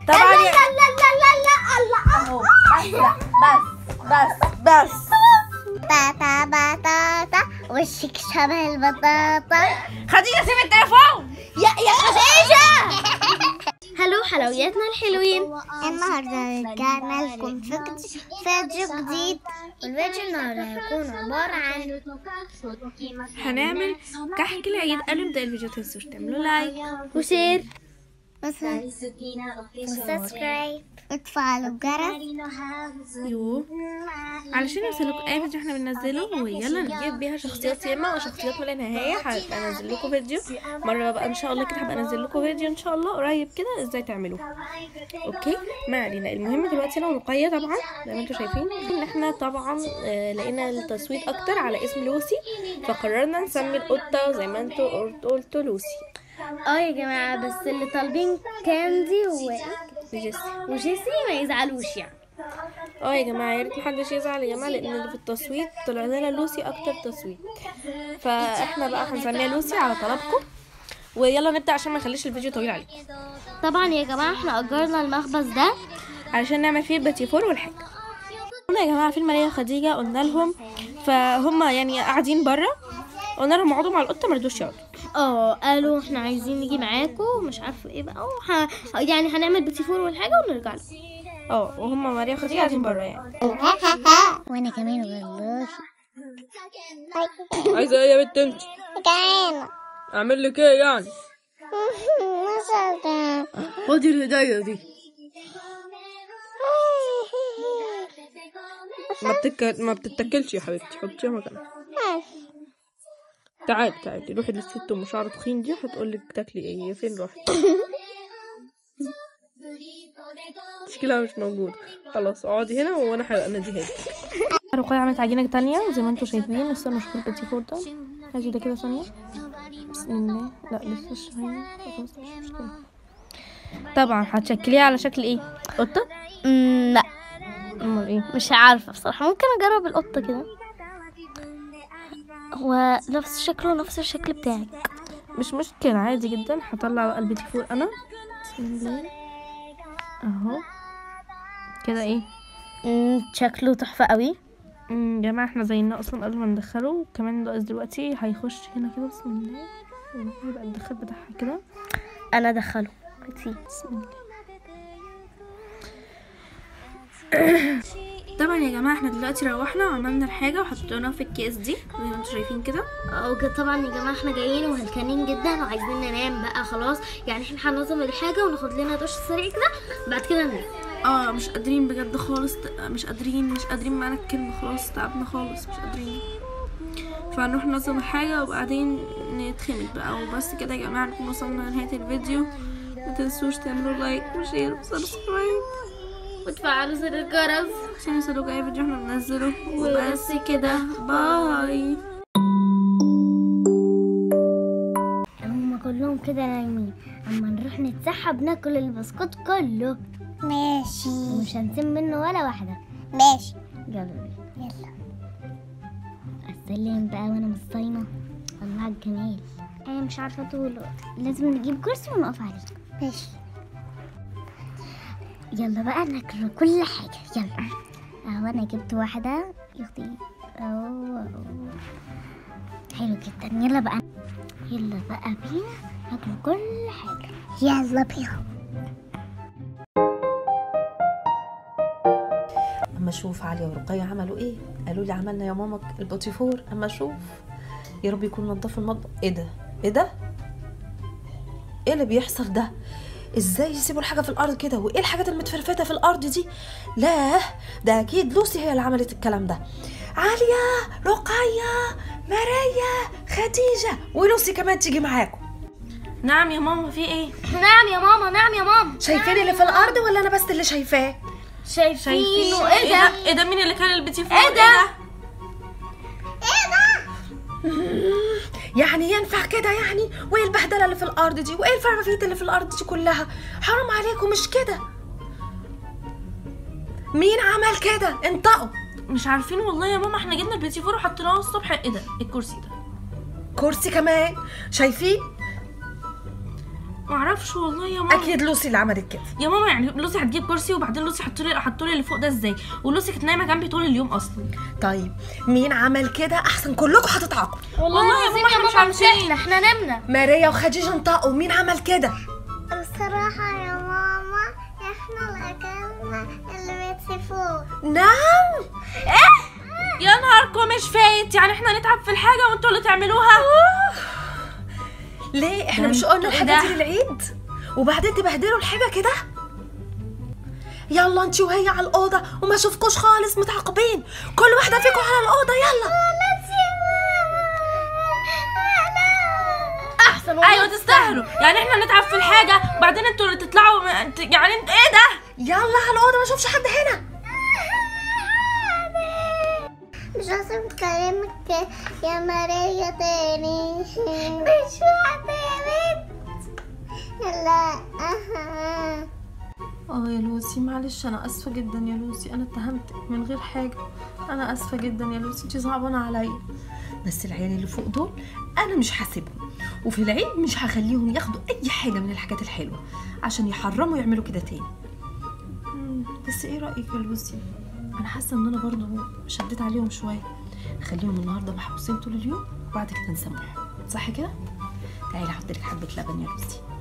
طبعا لا يا لا لا لا لا لا الله اهو بس بس بس بس باتا بطاطا وشك شبه البطاطا خديجه سيب التليفون يا يا خديجة هلو حلوياتنا الحلوين النهاردة رجعنا لكم فيديو فيديو جديد والفيديو النهاردة هيكون عبارة عن هنعمل كحك العيد قبل ما نبدا الفيديو تنسوش تعملوا لايك وشير وسبسكرايب وتفعلوا الجرس يو علشان يوصلكم اي فيديو احنا بننزله ويلا نجيب بيها شخصيات ياما وشخصيات من النهاية هبقى انزل لكم فيديو مرة بقى ان شاء الله كده هبقى انزل لكم فيديو ان شاء الله قريب كده ازاي تعملوها اوكي ما علينا المهم دلوقتي انا ورقية طبعا زي ما انتم شايفين ان احنا طبعا آه، لقينا التصويت اكتر على اسم لوسي فقررنا نسمي القطة زي ما انتوا قلت- قلتوا لوسي اه يا جماعة بس اللي طالبين كاندي و... جيسي وجيسي ما يزعلوش يعني اه يا جماعه يا ريت محدش يزعل يا جماعه لان اللي في التصويت طلع لنا لوسي اكتر تصويت فاحنا بقى هنسميها لوسي على طلبكم ويلا نبدا عشان ما نخليش الفيديو طويل عليكم طبعا يا جماعة احنا اجرنا المخبز ده علشان نعمل فيه الباتي فور والحاجه قلنا يا جماعه في الماليه خديجه قلنا لهم فهم يعني قاعدين بره قلنا لهم اقعدوا مع القطه ما رضوش يقعدوا اه قالوا احنا عايزين نيجي معاكم ومش عارفه ايه بقى وح... يعني هنعمل بتيفور والحاجه ونرجع لكم اه وهم ماريا وخديجه قاعدين بره يعني وانا كمان غلوش عايزه ايه يا بنت انت كمان اعمل لك ايه يعني مثلا خدي الهدايا دي ما بتك... ما بتتاكلش يا حبيبتي حطيها مكانها تعالي تعالي روحي للست ام شعر تخين دي هتقول لك تاكلي ايه فين رحت شكلها مش موجود خلاص اقعدي هنا وانا هبقى اناديها لك رقية عملت عجينة تانية زي ما انتم شايفين لسه مش في الباتي فور ده هاتي ده كده ثانية بسم الله لا لسه شوية خلاص مش مشكلة طبعا هتشكليها على شكل ايه قطة لا امال ايه مش عارفه بصراحه ممكن اجرب القطه كده هو نفس شكله نفس الشكل بتاعك مش مشكلة عادي جدا هطلع بقى البيتي فور انا بسم الله اهو كده ايه مم، شكله تحفه قوي أمم، يا جماعة احنا زينا اصلا قبل ما ندخله وكمان ناقص دلوقتي هيخش هنا كده بسم الله هيبقى الدخل بتاعها كده انا ادخله كتير بسم الله طبعا يا جماعة احنا دلوقتي روحنا وعملنا الحاجة وحطيناها في الكيس دي زي ما انتم شايفين كده اوكي طبعا يا جماعه احنا جايين وهلكانين جدا وعايزين ننام بقى خلاص يعني احنا هننظم الحاجه وناخد لنا دش سريع كده بعد كده ننام اه مش قادرين بجد خالص مش قادرين مش قادرين معانا الكلمة خلاص تعبنا خالص مش قادرين فهنروح ننظم الحاجة وبعدين نتخمد بقى وبس كده يا جماعة نكون وصلنا لنهاية الفيديو ما تنسوش تعملوا لايك وشير وسبسكرايب وتفعلوا زر الجرس عشان يوصلوك اي فيديو احنا بننزله وبس كده باي هما كلهم كده نايمين اما نروح نتسحب ناكل البسكوت كله ماشي ومش هنسيب منه ولا واحده ماشي يلا بينا يلا استلم بقى وانا مش صايمه الله على الجمال انا مش عارفه طول لازم نجيب كرسي ونقف عليه ماشي يلا بقى ناكل كل حاجه يلا اهو انا جبت واحده يا اختي اهو اهو حلو جدا يلا بقى يلا بقى بينا ناكل كل حاجة يلا بينا اما اشوف عليا ورقية عملوا ايه قالوا لي عملنا يا ماما البوتيفور اما اشوف يا رب يكون نضفوا المطبخ ايه ده ايه ده ايه اللي بيحصل ده ازاي يسيبوا الحاجه في الارض كده وايه الحاجات المتفرفته في الارض دي لا ده اكيد لوسي هي اللي عملت الكلام ده عليا رقية ماريا خديجة ولوسي كمان تيجي معاكم نعم يا ماما في ايه نعم يا ماما نعم يا ماما شايفين اللي في الارض ولا انا بس اللي شايفاه شايفينه ايه ده ايه ده مين اللي كان البيتي فور إيه ده؟ يعني ينفع كده يعني وايه البهدله اللي في الارض دي وايه الفرافيت اللي في الارض دي كلها حرام عليكم مش كده مين عمل كده انطقوا مش عارفين والله يا ماما احنا جبنا البيتي فور وحطيناه الصبح ايه ده إيه الكرسي ده كرسي كمان شايفين معرفش والله يا ماما اكيد لوسي اللي عملت كده يا ماما يعني لوسي هتجيب كرسي وبعدين لوسي حطوا لي حطوا لي اللي فوق ده ازاي ولوسي كانت نايمه جنبي طول اليوم اصلا طيب مين عمل كده احسن كلكم هتتعاقبوا والله يا ماما احنا مش عارفين احنا نمنا ماريا وخديجه انطقوا مين عمل كده الصراحة يا ماما احنا اللي اكلنا اللي بتسيفوه نعم يا نهاركم مش فايت يعني احنا نتعب في الحاجه وانتوا اللي تعملوها ليه احنا ده مش انتوا قلنا ايه الحاجه ده؟ دي للعيد وبعدين تبهدلوا الحاجه كده يلا انت وهي على الاوضه وما اشوفكوش خالص متعاقبين كل واحده فيكم على الاوضه يلا احسن ايوه تستاهلوا يعني احنا نتعب في الحاجه وبعدين انتوا اللي تطلعوا م- انت- يعني انت ايه ده يلا على الاوضه ما اشوفش حد هنا مش لازم اكلمك يا ماريا تاني مش واحدة يا بنت لا أها. اه يا لوسي معلش انا اسفه جدا يا لوسي انا اتهمتك من غير حاجه انا اسفه جدا يا لوسي انت صعبانه عليا بس العيال اللي فوق دول انا مش هسيبهم وفي العيد مش هخليهم ياخدوا اي حاجه من الحاجات الحلوه عشان يحرموا يعملوا كده تاني مم، بس ايه رايك يا لوسي انا حاسه ان انا برضو شديت عليهم شويه اخليهم النهارده محبوسين طول اليوم وبعد كده نسامحهم صح كده تعالي احط لك حبه لبن يا لوسي